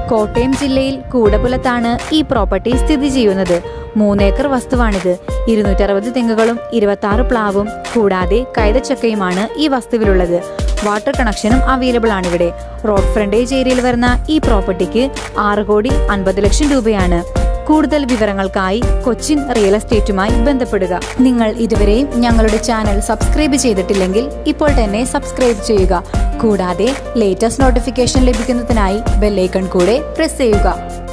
കോട്ടയം ജില്ലയിൽ കൂടപുലത്താണ് ഈ പ്രോപ്പർട്ടി സ്ഥിതി ചെയ്യുന്നത് മൂന്നേക്കർ വസ്തുവാണിത് ഇരുന്നൂറ്ററുപത് തെങ്ങുകളും ഇരുപത്തി ആറ് പ്ലാവും കൂടാതെ കൈതച്ചക്കയുമാണ് ഈ വസ്തുവിലുള്ളത് വാട്ടർ കണക്ഷനും അവൈലബിൾ ആണ് ഇവിടെ റോഡ് ഫ്രണ്ടേജ് ഏരിയയിൽ വരുന്ന ഈ പ്രോപ്പർട്ടിക്ക് ആറ് കോടി അൻപത് ലക്ഷം രൂപയാണ് കൂടുതൽ വിവരങ്ങൾക്കായി കൊച്ചിൻ റിയൽ എസ്റ്റേറ്റുമായി ബന്ധപ്പെടുക നിങ്ങൾ ഇതുവരെയും ഞങ്ങളുടെ ചാനൽ സബ്സ്ക്രൈബ് ചെയ്തിട്ടില്ലെങ്കിൽ ഇപ്പോൾ തന്നെ സബ്സ്ക്രൈബ് ചെയ്യുക കൂടാതെ ലേറ്റസ്റ്റ് നോട്ടിഫിക്കേഷൻ ലഭിക്കുന്നതിനായി ബെല്ലൈക്കൺ കൂടെ പ്രസ് ചെയ്യുക